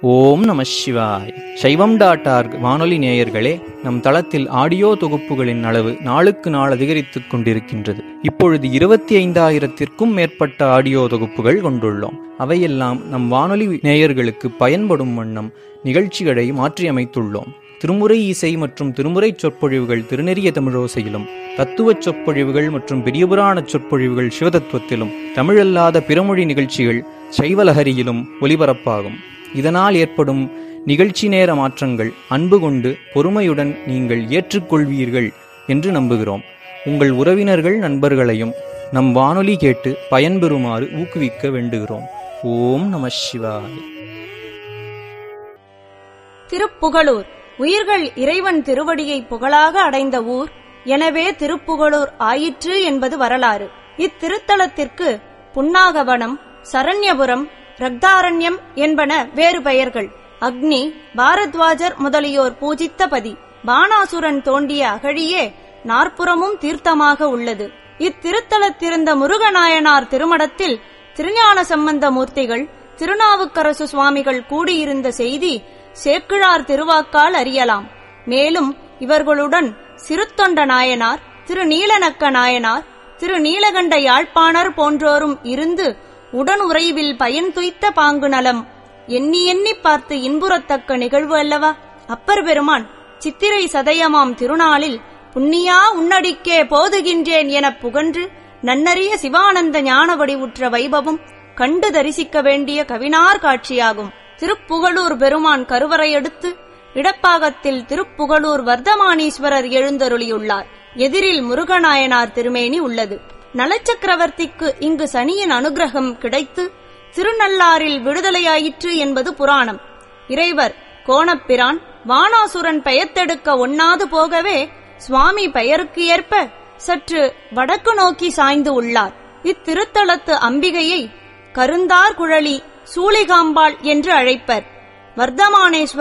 ஓம் நம சிவாய் சைவம் டாட் ஆர்க் வானொலி நேயர்களே நம் தளத்தில் ஆடியோ தொகுப்புகளின் அளவு நாளுக்கு நாள் அதிகரித்துக் கொண்டிருக்கின்றது இப்பொழுது இருபத்தி ஐந்தாயிரத்திற்கும் மேற்பட்ட ஆடியோ தொகுப்புகள் கொண்டுள்ளோம் அவையெல்லாம் நம் வானொலி நேயர்களுக்கு பயன்படும் வண்ணம் நிகழ்ச்சிகளை மாற்றியமைத்துள்ளோம் திருமுறை இசை மற்றும் திருமுறை சொற்பொழிவுகள் திருநெறிய தமிழோசையிலும் தத்துவச் சொற்பொழிவுகள் மற்றும் பெரியபுராண சொற்பொழிவுகள் சிவதத்துவத்திலும் தமிழல்லாத பிறமொழி நிகழ்ச்சிகள் சைவலஹரியிலும் ஒலிபரப்பாகும் இதனால் ஏற்படும் நிகழ்ச்சி நேர மாற்றங்கள் அன்பு கொண்டு பொறுமையுடன் நீங்கள் ஏற்றுக்கொள்வீர்கள் என்று நம்புகிறோம் உங்கள் உறவினர்கள் நண்பர்களையும் நம் வானொலி கேட்டு பயன்பெறுமாறு ஊக்குவிக்க வேண்டுகிறோம் ஓம் நம சிவாய் திருப்புகழூர் உயிர்கள் இறைவன் திருவடியை புகழாக அடைந்த ஊர் எனவே திருப்புகழூர் ஆயிற்று என்பது வரலாறு இத்திருத்தலத்திற்கு புன்னாகவனம் சரண்யபுரம் ரக்தாரண்யம் என்பன வேறு பெயர்கள் அக்னி பாரத்வாஜர் முதலியோர் பூஜித்த பதி பானாசுரன் தோண்டிய அகழியே நாற்புறமும் தீர்த்தமாக உள்ளது இத்திருத்தலத்திருந்த முருகநாயனார் திருமடத்தில் திருஞான சம்பந்த மூர்த்திகள் திருநாவுக்கரசு சுவாமிகள் கூடியிருந்த செய்தி சேக்கிழார் திருவாக்கால் அறியலாம் மேலும் இவர்களுடன் சிறுத்தொண்ட நாயனார் திரு நீலநக்க நாயனார் திரு நீலகண்ட யாழ்ப்பாணர் போன்றோரும் இருந்து உடன் உறைவில் பயன் துய்த்த பாங்கு நலம் எண்ணி எண்ணி பார்த்து இன்புறத்தக்க நிகழ்வு அல்லவா அப்பர் பெருமான் சித்திரை சதயமாம் திருநாளில் புண்ணியா உன்னடிக்கே போதுகின்றேன் எனப் புகன்று நன்னறிய சிவானந்த ஞான வடிவுற்ற வைபவம் கண்டு தரிசிக்க வேண்டிய கவினார் காட்சியாகும் திருப்புகழூர் பெருமான் கருவறையடுத்து இடப்பாகத்தில் திருப்புகழூர் வர்த்தமானீஸ்வரர் எழுந்தருளியுள்ளார் எதிரில் முருகநாயனார் திருமேனி உள்ளது நலச்சக்கரவர்த்திக்கு இங்கு சனியின் அனுகிரகம் கிடைத்து திருநள்ளாறில் விடுதலையாயிற்று என்பது புராணம் இறைவர் கோணப்பிரான் வானாசுரன் பெயர்த்தெடுக்க ஒண்ணாது போகவே சுவாமி பெயருக்கு ஏற்ப சற்று வடக்கு நோக்கி சாய்ந்து உள்ளார் இத்திருத்தலத்து அம்பிகையை கருந்தார் குழலி சூளிகாம்பாள் என்று அழைப்பர் வர்த்தமானேஸ்வர்